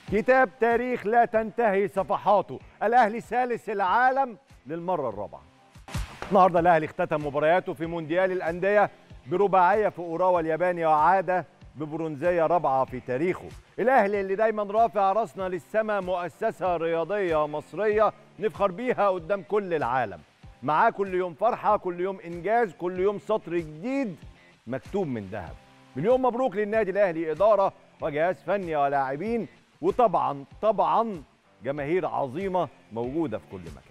كتاب تاريخ لا تنتهي صفحاته الأهلي ثالث العالم للمرة الرابعة النهاردة الأهلي اختتم مبارياته في مونديال الأندية برباعية في أوراوا الياباني وعاد ببرونزية رابعة في تاريخه الأهلي اللي دايما رافع راسنا للسماء مؤسسة رياضية مصرية نفخر بيها قدام كل العالم معاه كل يوم فرحة كل يوم إنجاز كل يوم سطر جديد مكتوب من ذهب مليون مبروك للنادي الأهلي إدارة وجهاز فني ولاعبين وطبعا طبعا جماهير عظيمة موجودة في كل مكان